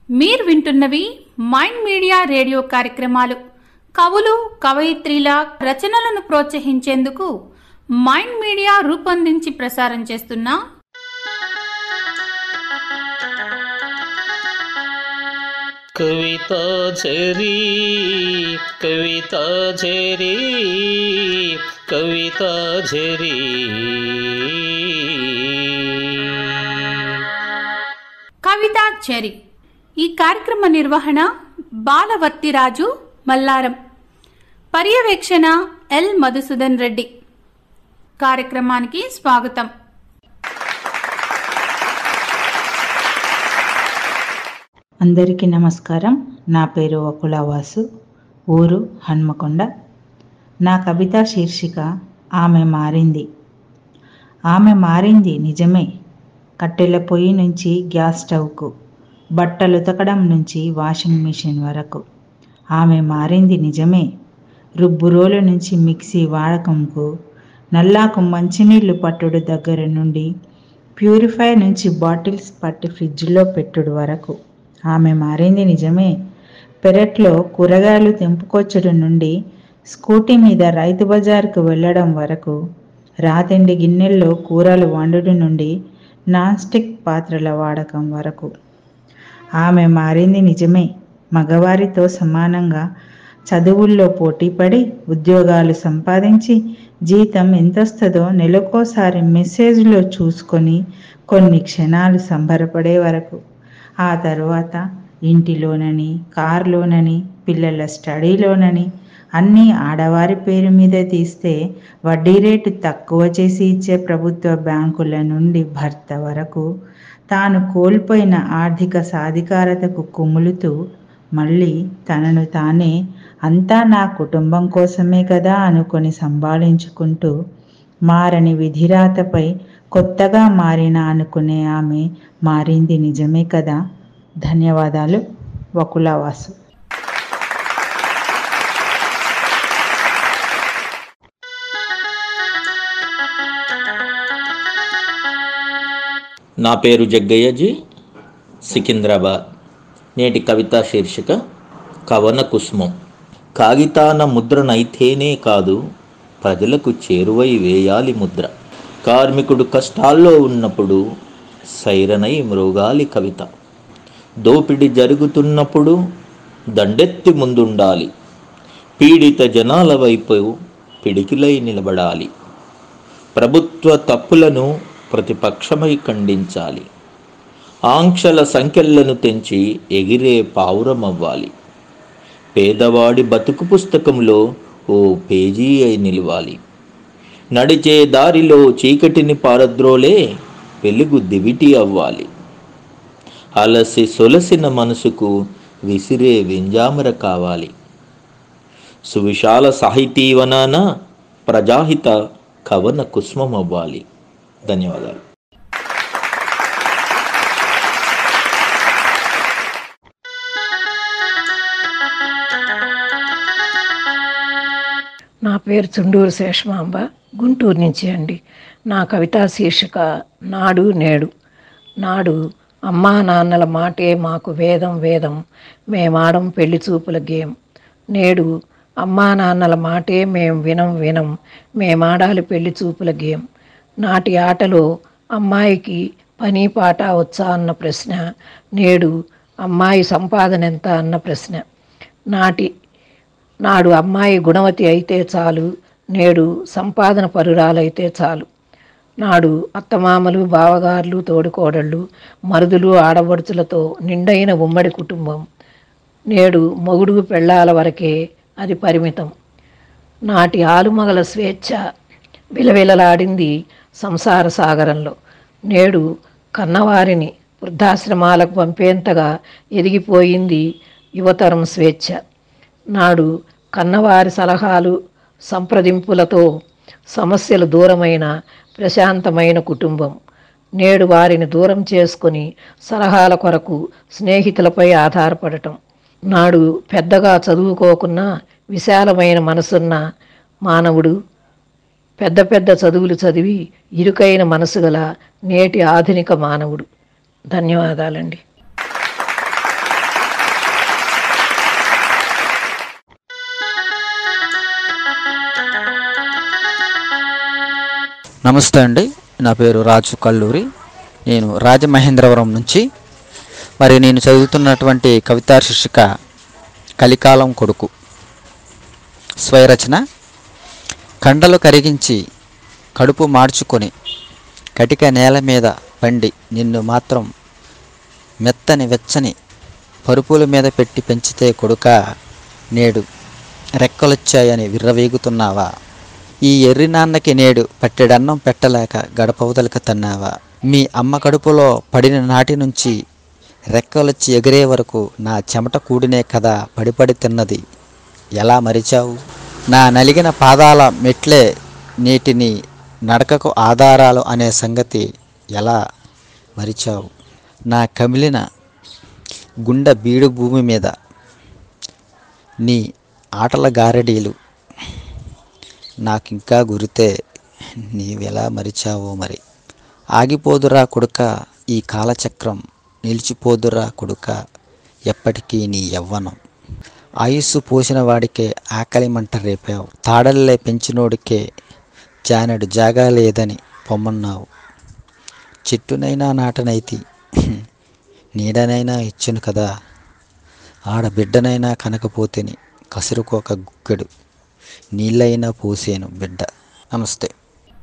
మీరు వింటున్నవి mind media radio కార్యక్రమాలు కవులు కవయిత్రిల రచనలను ప్రోత్సహించేందుకు మైండ్ మీడియా రూపొందించి ప్రసారం చేస్తున్న కవితా చెరీ కవితా చెరీ కవితా చెరీ కవిత చెరి ఈ కార్యక్రమ నిర్వహణ బాలవర్తిరాజు మల్లారం పర్యవేక్షణ ఎల్ మధుసూదన్ రెడ్డి కార్యక్రమానికి స్వాగతం అందరికీ నమస్కారం నా పేరు వకులవాసు ఊరు హన్మకొండ నా కవిత శీర్షిక ఆమె మారింది ఆమె మారింది నిజమే కట్టెల పొయ్యి నుంచి గ్యాస్ స్టవ్కు బట్టలు ఉతకడం నుంచి వాషింగ్ మిషన్ వరకు ఆమె మారింది నిజమే రుబ్బురోలు నుంచి మిక్సీ వాడకంకు నల్లాకు మంచినీళ్లు పట్టుడు దగ్గర నుండి ప్యూరిఫై నుంచి బాటిల్స్ పట్టి ఫ్రిడ్జ్లో పెట్టుడు వరకు ఆమె మారింది నిజమే పెరట్లో కూరగాయలు తెంపుకొచ్చడం నుండి స్కూటీ మీద రైతు బజార్కు వెళ్ళడం వరకు రాతిండి గిన్నెల్లో కూరలు వండుడు నుండి నాన్ స్టిక్ పాత్రల వాడకం వరకు ఆమె మారింది నిజమే మగవారితో సమానంగా చదువుల్లో పోటీపడి ఉద్యోగాలు సంపాదించి జీతం ఎంతొస్తుందో నెలకోసారి మెసేజ్లో చూసుకొని కొన్ని క్షణాలు సంబరపడే వరకు ఆ తర్వాత ఇంటిలోనని కారులోనని పిల్లల స్టడీలోనని అన్నీ ఆడవారి పేరు మీద తీస్తే వడ్డీ రేటు తక్కువ చేసి ఇచ్చే ప్రభుత్వ బ్యాంకుల నుండి భర్త వరకు తాను కోల్పోయిన ఆర్థిక సాధికారతకు కుములుతూ మళ్ళీ తనను తానే అంతా నా కుటుంబం కోసమే కదా అనుకొని సంభాళించుకుంటూ మారని విధిరాతపై కొత్తగా మారిన అనుకునే ఆమె మారింది నిజమే కదా ధన్యవాదాలు వకులవాసు నా పేరు జగ్గయ్యజీ సికింద్రాబాద్ నేటి కవితా శీర్షిక కవన కుసుమం కాగితాన ముద్రనైతేనే కాదు ప్రజలకు చేరువై వేయాలి ముద్ర కార్మికుడు కష్టాల్లో ఉన్నప్పుడు సైరనై మృగాలి కవిత దోపిడి జరుగుతున్నప్పుడు దండెత్తి ముందుండాలి పీడిత జనాల వైపు పిడికిలై నిలబడాలి ప్రభుత్వ తప్పులను ప్రతిపక్షమై ఖండించాలి ఆంక్షల సంఖ్యలను తెంచి ఎగిరే పావురమవ్వాలి పేదవాడి బతుకు పుస్తకంలో ఓ పేజీ అయి నిలవాలి నడిచే దారిలో చీకటిని పారద్రోలే వెలుగు దివిటి అవ్వాలి అలసి సొలసిన మనసుకు విసిరే వెంజామర కావాలి సువిశాల సాహితీవనాన ప్రజాహిత కవన కుస్మం అవ్వాలి ధన్యవాదాలు నా పేరు చుండూరు శేషమాంబ గుంటూరు నుంచి అండి నా కవితా శీర్షిక నాడు నేడు నాడు అమ్మా నాన్నల మాటే మాకు వేదం వేదం మేమాడం పెళ్లి చూపుల గేమ్ నేడు అమ్మా నాన్నల మాటే మేం వినం వినం మేమాడాలి పెళ్లి చూపుల గేమ్ నాటి ఆటలో అమ్మాయికి పని పాట వచ్చా అన్న ప్రశ్న నేడు అమ్మాయి సంపాదన ఎంత అన్న ప్రశ్న నాటి నాడు అమ్మాయి గుణవతి అయితే చాలు నేడు సంపాదన పరురాలైతే చాలు నాడు అత్తమామలు బావగారులు తోడుకోడళ్ళు మరుదులు ఆడబడుచులతో నిండైన ఉమ్మడి కుటుంబం నేడు మొగుడు పెళ్ళాల వరకే అది పరిమితం నాటి ఆలుమగల స్వేచ్ఛ విలవిలలాడింది సంసార సాగరంలో నేడు కన్నవారిని వృద్ధాశ్రమాలకు పంపేంతగా ఎదిగిపోయింది యువతరం స్వేచ్ఛ నాడు కన్నవారి సలహాలు సంప్రదింపులతో సమస్యలు దూరమైన ప్రశాంతమైన కుటుంబం నేడు వారిని దూరం చేసుకొని సలహాల కొరకు స్నేహితులపై ఆధారపడటం నాడు పెద్దగా చదువుకోకున్నా విశాలమైన మనసున్న మానవుడు పెద్ద పెద్ద చదువులు చదివి ఇరుకైన మనసు గల నేటి ఆధునిక మానవుడు ధన్యవాదాలండి నమస్తే అండి నా పేరు రాజు కల్లూరి నేను రాజమహేంద్రవరం నుంచి మరి నేను చదువుతున్నటువంటి కవితా శీర్షిక కలికాలం కొడుకు స్వయరచన కండలు కరిగించి కడుపు మార్చుకొని కటిక నేల మీద పండి నిన్ను మాత్రం మెత్తని వెచ్చని పరుపుల మీద పెట్టి పెంచితే కొడుక నేడు రెక్కలొచ్చాయని విర్రవీగుతున్నావా ఈ ఎర్రి నాన్నకి నేడు పట్టెడన్నం పెట్టలేక గడపవదలక తన్నావా మీ అమ్మ కడుపులో పడిన నాటి నుంచి రెక్కలొచ్చి ఎగిరే వరకు నా చెమట కూడినే కదా పడిపడి తిన్నది ఎలా మరిచావు నా నలిగిన పాదాల మెట్లే నేటిని నడకకు ఆధారాలు అనే సంగతి ఎలా మరిచావు నా కమిలిన గుండె బీడు భూమి మీద నీ ఆటల గారడీలు నాకింకా గురితే నీవెలా మరిచావో మరి ఆగిపోదురా కొడుక ఈ కాలచక్రం నిలిచిపోదురా కొడుక ఎప్పటికీ నీ యవ్వనం ఆయుస్సు పోసిన వాడికే ఆకలి మంట రేపావు తాడల్లే పెంచినోడికే జానెడు జాగా లేదని పొమ్మన్నావు చెట్టునైనా నాటనైతి నీడనైనా ఇచ్చును కదా ఆడబిడ్డనైనా కనకపోతేని కసురుకోక గుక్కెడు నీళ్ళైనా పోసేను బిడ్డ నమస్తే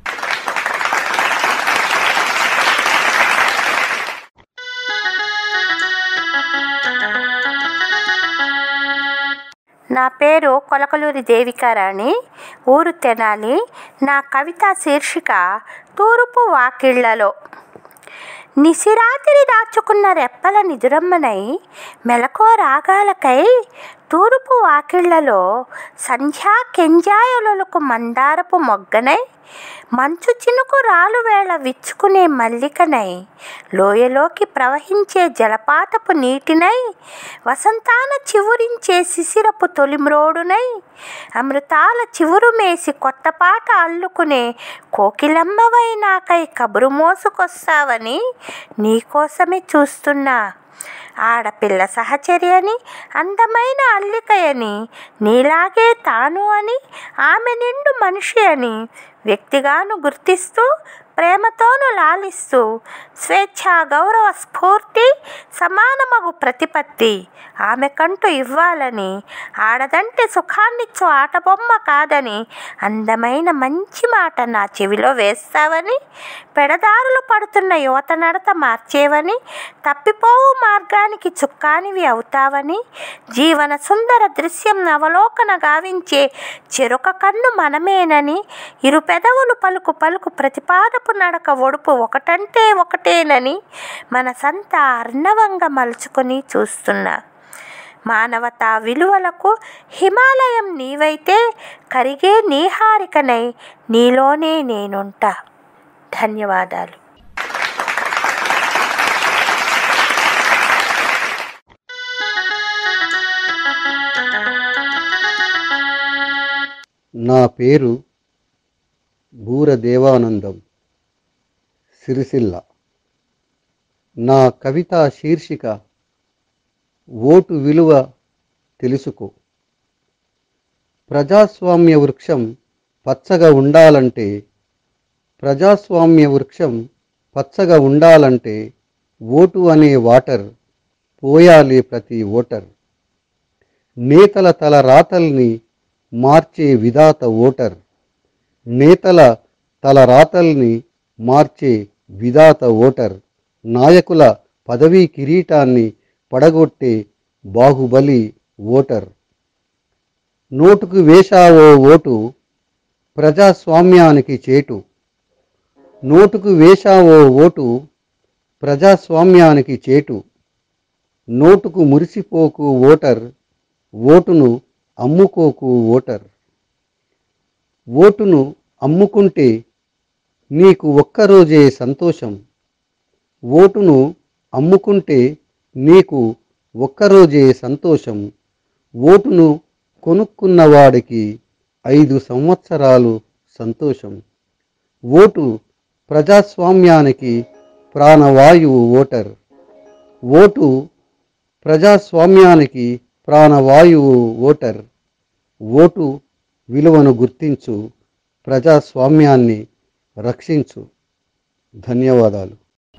నా పేరు కొలకలూరి దేవికారాణి ఊరు తెనాలి నా కవిత శీర్షిక తూర్పు వాకిళ్లలో నిశిరాతిరి దాచుకున్న రెప్పల నిదురమ్మనై మెలకువ రాగాలకై తూర్పు వాకిళ్లలో సంధ్యా కెంజాయులకు మందారపు మొగ్గనై మంచు చినుకు రాలు వేళ విచ్చుకునే మల్లికనై లోయలోకి ప్రవహించే జలపాతపు నీటినై వసంతాన చివురించే శిశిరపు తొలిమ్రోడునై అమృతాల చివురు మేసి కొత్త పాట అల్లుకునే కోకిలమ్మవై నాకై కబురు మోసుకొస్తావని నీకోసమే చూస్తున్నా ఆడపిల్ల సహచర్యని అందమైన అల్లికయని నీలాగే తాను అని ఆమె నిండు మనిషి అని వ్యక్తిగాను గుర్తిస్తూ ప్రేమతోను లాలిస్తూ స్వేచ్ఛ గౌరవ స్ఫూర్తి సమానమగు ప్రతిపత్తి ఆమెకంటూ ఇవ్వాలని ఆడదంటే సుఖాన్నిచ్చు ఆటబొమ్మ కాదని అందమైన మంచి మాట నా చెవిలో వేస్తావని పెడదారులు పడుతున్న యువత నడత మార్చేవని తప్పిపోవు మార్గానికి చుక్కానివి అవుతావని జీవన సుందర దృశ్యం అవలోకన గావించే చెరుక కన్ను మనమేనని ఇరు పెదవులు పలుకు పలుకు ప్రతిపాదపు నడక ఒడుపు ఒకటంటే ఒకటేనని మనసంతా అర్ణవంగా మలుచుకొని చూస్తున్నా మానవతా విలువలకు హిమాలయం నీవైతే కరిగే నీహారికనై నీలోనే నేనుంటా ధన్యవాదాలు నా పేరు బూర దేవానందం సిరిసిల్ల నా కవిత శీర్షిక ఓటు విలువ తెలుసుకో ప్రజాస్వామ్య వృక్షం పచ్చగా ఉండాలంటే ప్రజాస్వామ్య వృక్షం పచ్చగా ఉండాలంటే ఓటు అనే వాటర్ పోయాలి ప్రతి ఓటర్ నేతల తల రాతల్ని మార్చే విధాత ఓటర్ నేతల తల రాతల్ని మార్చే విధాత ఓటర్ నాయకుల పదవీ కిరీటాన్ని పడగొట్టే బాహుబలి ఓటర్ నోటుకు వేశావో ఓటు ప్రజాస్వామ్యానికి చేటు నోటుకు వేశావో ఓటు ప్రజాస్వామ్యానికి చేటు నోటుకు మురిసిపోకు ఓటర్ ఓటును అమ్ముకోకు ఓటర్ ఓటును అమ్ముకుంటే నీకు ఒక్కరోజే సంతోషం ఓటును అమ్ముకుంటే నీకు ఒక్కరోజే సంతోషం ఓటును కొనుక్కున్నవాడికి ఐదు సంవత్సరాలు సంతోషం ఓటు ప్రజాస్వామ్యానికి ప్రాణవాయువు ఓటర్ ఓటు ప్రజాస్వామ్యానికి ప్రాణవాయువు ఓటర్ ఓటు విలువను గుర్తించు ప్రజాస్వామ్యాన్ని రక్షించు ధన్యవాదాలు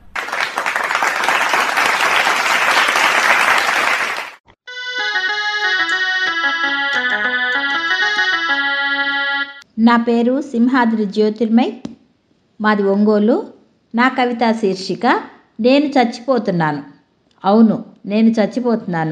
నా పేరు సింహాద్రి జ్యోతిర్మయ్ మాది ఒంగోలు నా కవిత శీర్షిక నేను చచ్చిపోతున్నాను అవును నేను చచ్చిపోతున్నాను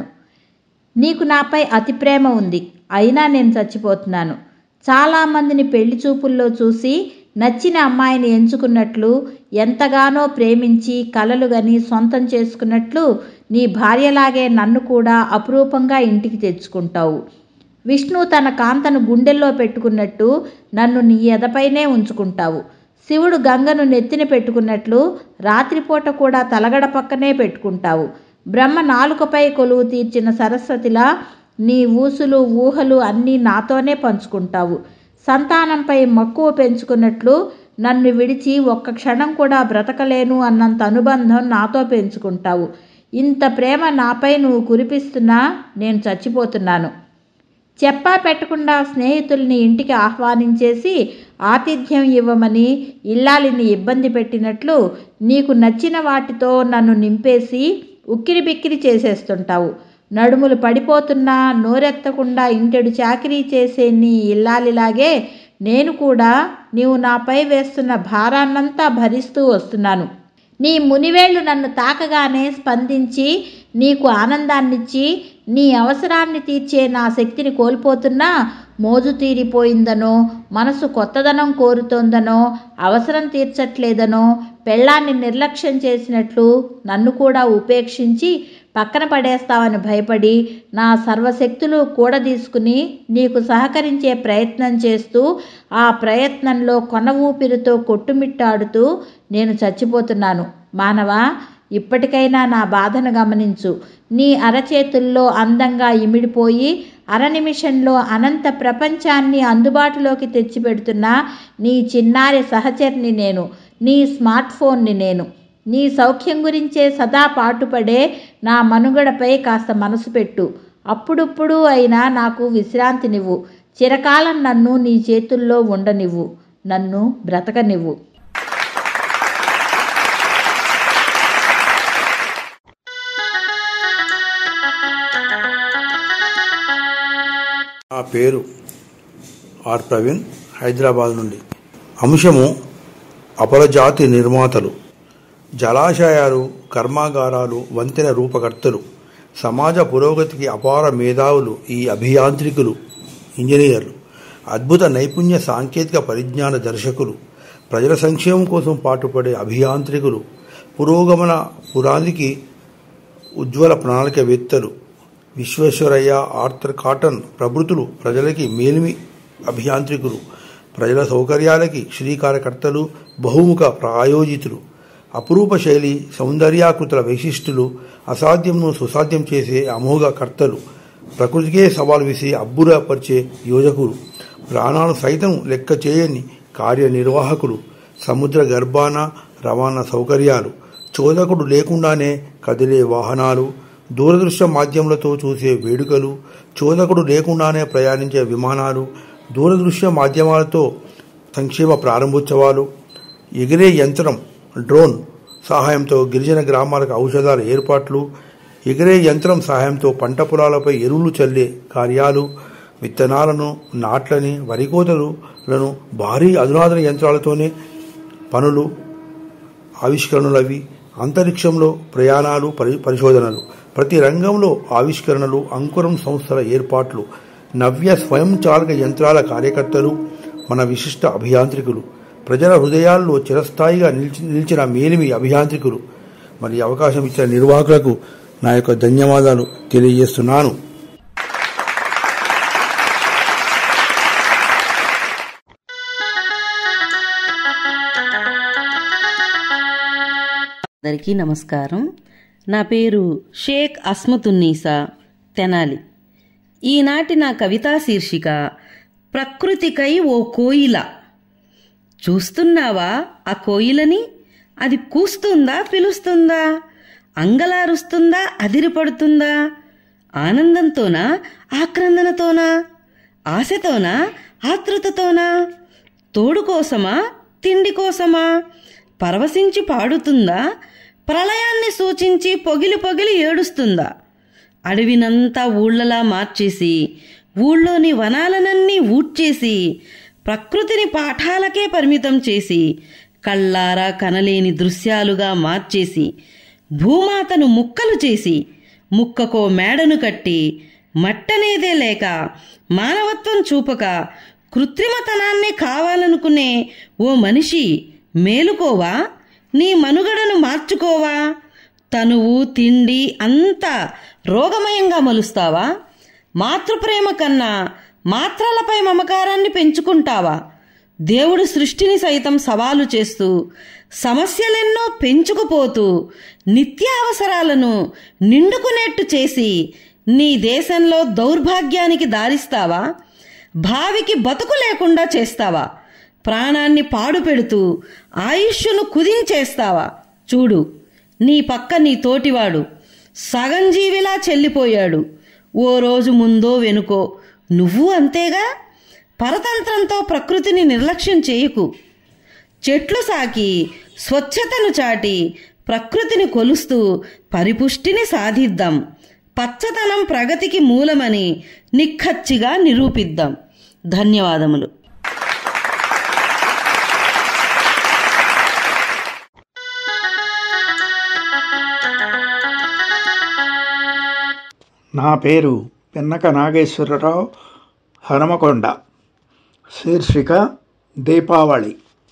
నీకు నాపై అతి ప్రేమ ఉంది అయినా నేను చచ్చిపోతున్నాను చాలామందిని పెళ్లి చూపుల్లో చూసి నచ్చిన అమ్మాయిని ఎంచుకున్నట్లు ఎంతగానో ప్రేమించి కలలు గని సొంతం చేసుకున్నట్లు నీ భార్యలాగే నన్ను కూడా అపురూపంగా ఇంటికి తెచ్చుకుంటావు విష్ణు తన కాంతను గుండెల్లో పెట్టుకున్నట్టు నన్ను నీ ఎదపైనే ఉంచుకుంటావు శివుడు గంగను నెత్తిన పెట్టుకున్నట్లు రాత్రిపూట కూడా తలగడ పక్కనే పెట్టుకుంటావు బ్రహ్మ నాలుకపై కొలువు తీర్చిన సరస్వతిలా నీ ఊసులు ఊహలు అన్నీ నాతోనే పంచుకుంటావు సంతానంపై మక్కువ పెంచుకున్నట్లు నన్ను విడిచి ఒక్క క్షణం కూడా బ్రతకలేను అన్నంత అనుబంధం నాతో పెంచుకుంటావు ఇంత ప్రేమ నాపై నువ్వు కురిపిస్తున్నా నేను చచ్చిపోతున్నాను చెప్పా పెట్టకుండా స్నేహితుల్ని ఇంటికి ఆహ్వానించేసి ఆతిథ్యం ఇవ్వమని ఇల్లాలిని ఇబ్బంది పెట్టినట్లు నీకు నచ్చిన వాటితో నన్ను నింపేసి ఉక్కిరి బిక్కిరి చేసేస్తుంటావు నడుములు పడిపోతున్నా నోరెత్తకుండా ఇంటెడు చాకిరీ చేసే నీ ఇల్లాలిలాగే నేను కూడా నీవు నాపై వేస్తున్న భారాన్నంతా భరిస్తూ వస్తున్నాను నీ మునివేళ్లు నన్ను తాకగానే స్పందించి నీకు ఆనందాన్నిచ్చి నీ అవసరాన్ని తీర్చే నా శక్తిని కోల్పోతున్నా మోజు తీరిపోయిందనో మనసు కొత్తదనం కోరుతోందనో అవసరం తీర్చట్లేదనో పెళ్ళాన్ని నిర్లక్ష్యం చేసినట్లు నన్ను కూడా ఉపేక్షించి పక్కన పడేస్తావని భయపడి నా సర్వశక్తులు కూడదీసుకుని నీకు సహకరించే ప్రయత్నం చేస్తూ ఆ ప్రయత్నంలో కొన ఊపిరితో కొట్టుమిట్టాడుతూ నేను చచ్చిపోతున్నాను మానవా ఇప్పటికైనా నా బాధను గమనించు నీ అరచేతుల్లో అందంగా ఇమిడిపోయి అర నిమిషంలో అనంత ప్రపంచాన్ని అందుబాటులోకి తెచ్చిపెడుతున్న నీ చిన్నారి సహచరిని నేను నీ స్మార్ట్ ఫోన్ని నేను నీ సౌఖ్యం గురించే సదా పాటుపడే నా మనుగడపై కాస్త మనసు పెట్టు అప్పుడప్పుడు అయినా నాకు విశ్రాంతినివ్వు చిరకాలం నన్ను నీ చేతుల్లో ఉండనివ్వు నన్ను బ్రతకనివ్వు నా పేరు ఆర్ ప్రవీణ్ హైదరాబాద్ నుండి అంశము అపరజాతి నిర్మాతలు జలాశయాలు కర్మాగారాలు వంతెన రూపకర్తలు సమాజ పురోగతికి అపార మేధావులు ఈ అభియాంత్రికులు ఇంజనీర్లు అద్భుత నైపుణ్య సాంకేతిక పరిజ్ఞాన దర్శకులు ప్రజల సంక్షేమం కోసం పాటుపడే అభియాంత్రికులు పురోగమన పురానికి ఉజ్వల ప్రణాళికవేత్తలు విశ్వేశ్వరయ్య ఆర్థర్ కాటన్ ప్రభృతులు ప్రజలకి మేలిమి అభియాంత్రికులు ప్రజల సౌకర్యాలకి శ్రీకారకర్తలు బహుముఖ ప్రాయోజితులు అపురూప శైలి సౌందర్యాకృతుల వైశిష్టులు అసాధ్యంను సుసాధ్యం చేసే అమోఘ కర్తలు ప్రకృతికే సవాల్ విసి అబ్బురపరిచే యోజకులు ప్రాణాలు సైతం లెక్క చేయని కార్యనిర్వాహకులు సముద్ర గర్భాన రవాణా సౌకర్యాలు చోదకుడు లేకుండానే కదిలే వాహనాలు దూరదృశ్య మాధ్యములతో చూసే వేడుకలు చోదకుడు లేకుండానే ప్రయాణించే విమానాలు దూరదృశ్య మాధ్యమాలతో సంక్షేమ ప్రారంభోత్సవాలు ఎగిరే యంత్రం డ్రోన్ సహాయంతో గిరిజన గ్రామాలకు ఔషధాల ఏర్పాట్లు ఎగిరే యంత్రం సహాయంతో పంట పొలాలపై ఎరువులు చల్లే కార్యాలు విత్తనాలను నాట్లని వరికోతలను భారీ అధునాతన యంత్రాలతోనే పనులు ఆవిష్కరణలు అవి అంతరిక్షంలో ప్రయాణాలు పరి పరిశోధనలు ప్రతి రంగంలో ఆవిష్కరణలు అంకురం సంస్థల ఏర్పాట్లు నవ్య స్వయంచాలక యంత్రాల కార్యకర్తలు మన విశిష్ట అభియాంత్రికులు ప్రజల హృదయాల్లో చిరస్థాయిగా నిలిచి నిలిచిన మేలిమి అభియాంత్రికులు మరి అవకాశం ఇచ్చిన నిర్వాహకులకు నా యొక్క ధన్యవాదాలు తెలియజేస్తున్నాను అందరికీ నమస్కారం నా పేరు షేక్ అస్మతున్నీసా తెనాలి ఈనాటి నా కవితా శీర్షిక ప్రకృతికై ఓ కోయిల చూస్తున్నావా ఆ కోయిలని అది కూస్తుందా పిలుస్తుందా అంగలారుస్తుందా అదిరిపడుతుందా ఆనందంతోనా ఆక్రందనతోనా ఆశతోనా ఆతృతతోనా తోడు కోసమా తిండి కోసమా పరవశించి పాడుతుందా ప్రళయాన్ని సూచించి పొగిలి పొగిలి ఏడుస్తుందా అడవినంతా ఊళ్ళలా మార్చేసి ఊళ్ళోని వనాలనన్నీ ఊడ్చేసి ప్రకృతిని పాఠాలకే పరిమితం చేసి కళ్ళారా కనలేని దృశ్యాలుగా మార్చేసి భూమాతను ముక్కలు చేసి ముక్కకో మేడను కట్టి మట్టనేదే లేక మానవత్వం చూపక కృత్రిమతనాన్నే కావాలనుకునే ఓ మనిషి మేలుకోవా నీ మనుగడను మార్చుకోవా తనువు తిండి అంతా రోగమయంగా మలుస్తావా మాతృప్రేమ కన్నా మాత్రలపై మమకారాన్ని పెంచుకుంటావా దేవుడు సృష్టిని సైతం సవాలు చేస్తూ సమస్యలెన్నో పెంచుకుపోతూ నిత్యావసరాలను నిండుకునేట్టు చేసి నీ దేశంలో దౌర్భాగ్యానికి దారిస్తావా భావికి బతుకు లేకుండా చేస్తావా ప్రాణాన్ని పాడుపెడుతూ ఆయుష్ను కుదించేస్తావా చూడు నీ పక్క నీ తోటివాడు సగం జీవిలా చెల్లిపోయాడు ఓ రోజు ముందో వెనుకో నువ్వు అంతేగా పరతంత్రంతో ప్రకృతిని నిర్లక్ష్యం చేయకు చెట్లు సాకి స్వచ్ఛతను చాటి ప్రకృతిని కొలుస్తూ పరిపుష్టిని సాధిద్దాం పచ్చదనం ప్రగతికి మూలమని నిక్కచ్చిగా నిరూపిద్దాం ధన్యవాదములు నా పేరు పిన్నక నాగేశ్వరరావు హనుమకొండ శీర్షిక దీపావళి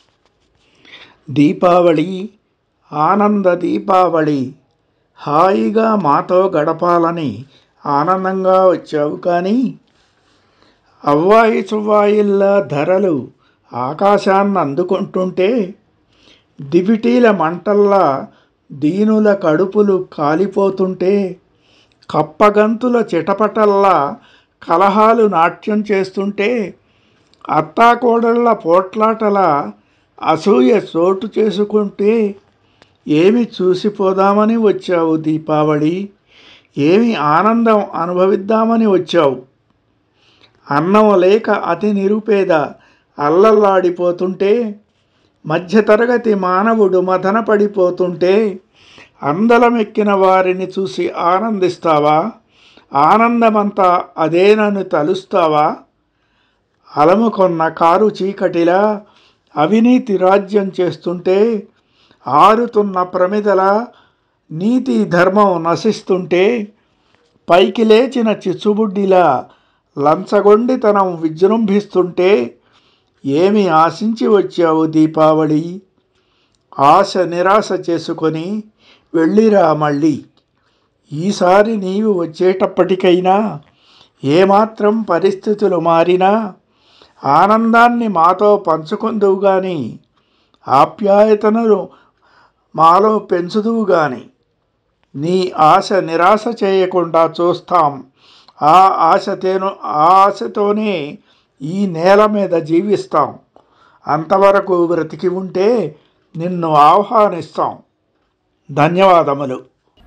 దీపావళి ఆనంద దీపావళి హాయిగా మాతో గడపాలని ఆనందంగా వచ్చావు కానీ అవ్వాయి చువ్వాయిల్లా ధరలు ఆకాశాన్ని అందుకుంటుంటే దివిటీల మంటల్లా దీనుల కడుపులు కాలిపోతుంటే కప్పగంతుల చిటపటల్లా కలహాలు నాట్యం చేస్తుంటే అత్తాకోడళ్ళ పోట్లాటల అసూయ చోటు చేసుకుంటే ఏమి చూసిపోదామని వచ్చావు దీపావళి ఏమి ఆనందం అనుభవిద్దామని వచ్చావు అన్నం లేక అతి నిరుపేద అల్లల్లాడిపోతుంటే మధ్యతరగతి మానవుడు మదన పడిపోతుంటే అందలమెక్కిన వారిని చూసి ఆనందిస్తావా ఆనందమంతా అదేనని తలుస్తావా అలముకొన్న కారు చీకటిలా అవినీతి రాజ్యం చేస్తుంటే ఆరుతున్న ప్రమిదల నీతి ధర్మం నశిస్తుంటే పైకి లేచిన చిచ్చుబుడ్డిలా లంచగొండితనం విజృంభిస్తుంటే ఏమి ఆశించి వచ్చావు దీపావళి ఆశ నిరాశ చేసుకొని వెళ్ళిరా మళ్ళీ ఈసారి నీవు వచ్చేటప్పటికైనా ఏమాత్రం పరిస్థితులు మారినా ఆనందాన్ని మాతో పంచుకుందువు గాని ఆప్యాయతను మాలో పెంచుదువు గాని నీ ఆశ నిరాశ చేయకుండా చూస్తాం ఆ ఆశతేను ఆ ఆశతోనే ఈ నేల మీద జీవిస్తాం అంతవరకు బ్రతికి ఉంటే నిన్ను ఆహ్వానిస్తాం ధన్యవాదములు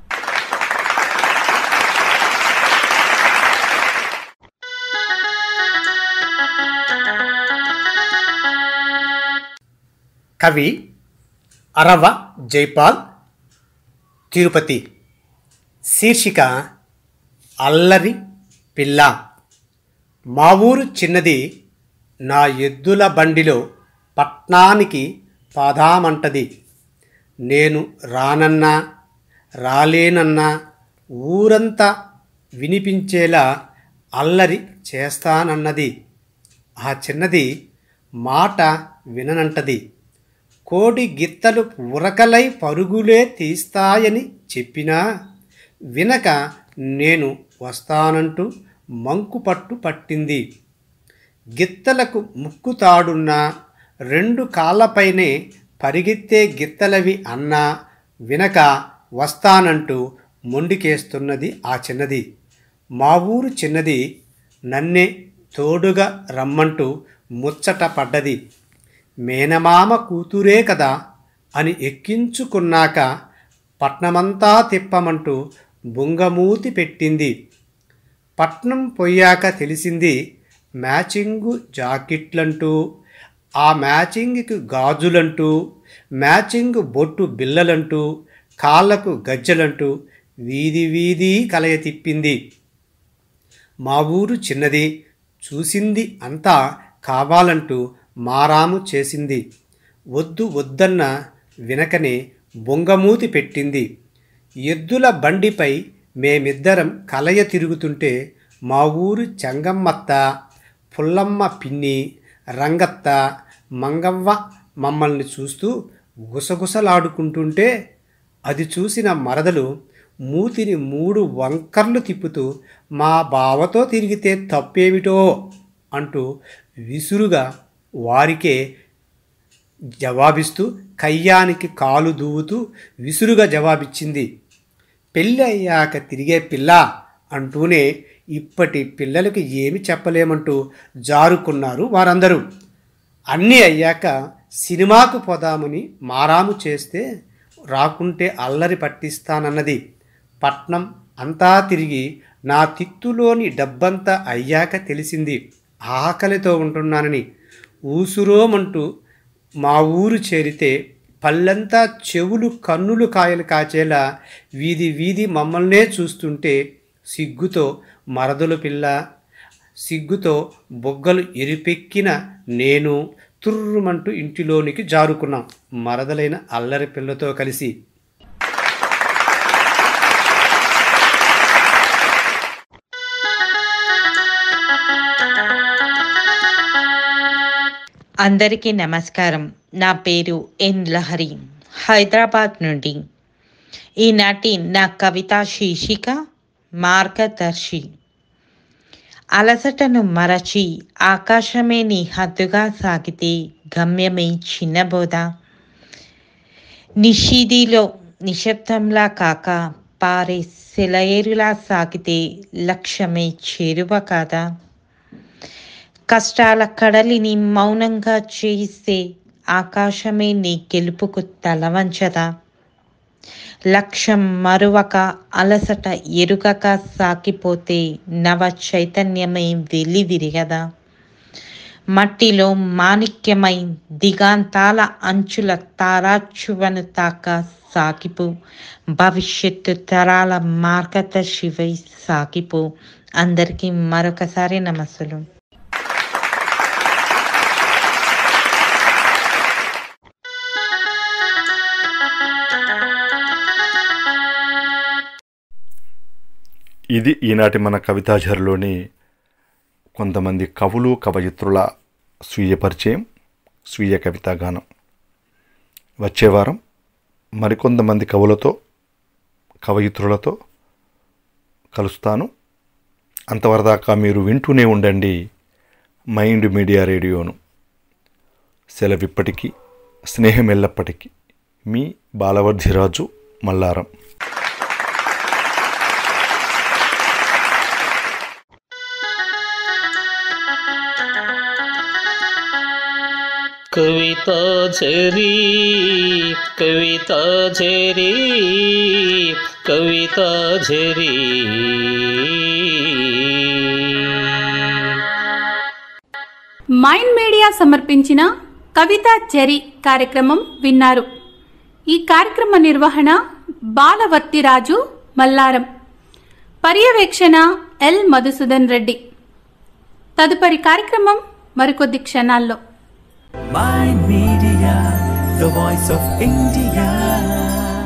కవి అరవ జైపాల్ తిరుపతి శీర్షిక అల్లరి పిల్ల మా ఊరు చిన్నది నా ఎద్దుల బండిలో పట్నానికి పాదామంటది నేను రానన్నా రాలేనన్నా ఊరంతా వినిపించేలా అల్లరి చేస్తానన్నది ఆ చిన్నది మాట విననంటది కోడి గిత్తలు ఉరకలై పరుగులే తీస్తాయని చెప్పినా వినక నేను వస్తానంటూ మంకు పట్టు పట్టింది గిత్తలకు ముక్కుతాడున్న రెండు కాళ్ళపైనే పరిగెత్తే గిత్తలవి అన్నా వినక వస్తానంటూ మొండికేస్తున్నది ఆ చిన్నది మా ఊరు చిన్నది నన్నే తోడుగా రమ్మంటూ ముచ్చట పడ్డది మేనమామ కూతురే కదా అని ఎక్కించుకున్నాక పట్నమంతా తిప్పమంటూ బుంగమూతి పెట్టింది పట్నం పోయాక తెలిసింది మ్యాచింగు జాకెట్లంటూ ఆ మ్యాచింగ్కి గాజులంటూ మ్యాచింగ్ బొట్టు బిల్లలంటూ కాళ్ళకు గజ్జలంటూ వీధి వీధి కలయ తిప్పింది మా ఊరు చిన్నది చూసింది అంతా కావాలంటూ మారాము చేసింది వద్దు వద్దన్న వినకనే బొంగమూతి పెట్టింది ఎద్దుల బండిపై మేమిద్దరం కలయ తిరుగుతుంటే మా ఊరు చెంగమ్మత్త పుల్లమ్మ పిన్ని రంగత్త మంగవ్వ మమ్మల్ని చూస్తూ గుసగుసలాడుకుంటుంటే అది చూసిన మరదలు మూతిని మూడు వంకర్లు తిప్పుతూ మా బావతో తిరిగితే తప్పేమిటో అంటూ విసురుగా వారికే జవాబిస్తూ కయ్యానికి కాలు దూవుతూ విసురుగా జవాబిచ్చింది పెళ్ళి అయ్యాక తిరిగే పిల్ల అంటూనే ఇప్పటి పిల్లలకి ఏమి చెప్పలేమంటూ జారుకున్నారు వారందరూ అన్నీ అయ్యాక సినిమాకు పోదామని మారాము చేస్తే రాకుంటే అల్లరి పట్టిస్తానన్నది పట్నం అంతా తిరిగి నా తిత్తులోని డబ్బంతా అయ్యాక తెలిసింది ఆకలితో ఉంటున్నానని ఊసురోమంటూ మా ఊరు చేరితే పళ్ళంతా చెవులు కన్నులు కాయలు కాచేలా వీధి వీధి మమ్మల్నే చూస్తుంటే సిగ్గుతో మరదలు పిల్ల సిగ్గుతో బొగ్గలు ఎరిపెక్కిన నేను తుర్రుమంటూ ఇంటిలోనికి జారుకున్నాం మరదలైన అల్లరి పిల్లతో కలిసి అందరికీ నమస్కారం నా పేరు ఎన్ లహరి హైదరాబాద్ నుండి ఈనాటి నా కవిత శీర్షిక మార్గదర్శి అలసటను మరచి ఆకాశమే నీ హద్దుగా సాగితే గమ్యమే చిన్నబోద నిషీదిలో నిశ్శబ్దంలా కాక పారే సెలయేరులా సాగితే లక్ష్యమే చేరువ కాదా కష్టాల కడలిని మౌనంగా చేయిస్తే ఆకాశమే నీ గెలుపుకు తలవంచదా లక్ష్యం మరువక అలసట ఎరుగక సాగిపోతే నవ చైతన్యమై వెలివిరిగదా మట్టిలో మాణిక్యమై దిగాంతాల అంచుల తారాచువను తాక సాగిపో భవిష్యత్తు తరాల మార్గదర్శివై సాగిపో అందరికీ మరొకసారి నమస్సులు ఇది ఈనాటి మన కవితాఝర్లోని కొంతమంది కవులు కవయిత్రుల స్వీయ పరిచయం స్వీయ కవితాగానం వచ్చే వారం మరికొంతమంది కవులతో కవయిత్రులతో కలుస్తాను అంతవరదాకా మీరు వింటూనే ఉండండి మైండ్ మీడియా రేడియోను సెలవిప్పటికీ స్నేహం ఎల్లప్పటికీ మీ బాలవర్ధిరాజు మల్లారం कविता झरी कविता झरी कविता झरी మైండ్ మీడియా సమర్పించిన కవిత చెరి కార్యక్రమం విన్నారు ఈ కార్యక్రమ నిర్వహణ బాలవర్తిరాజు మల్లారం పర్యవేక్షణ ఎల్ మధుసూదన్ రెడ్డి తదుపరి కార్యక్రమం మరికొద్ది క్షణాల్లో Mind Media, the voice of India.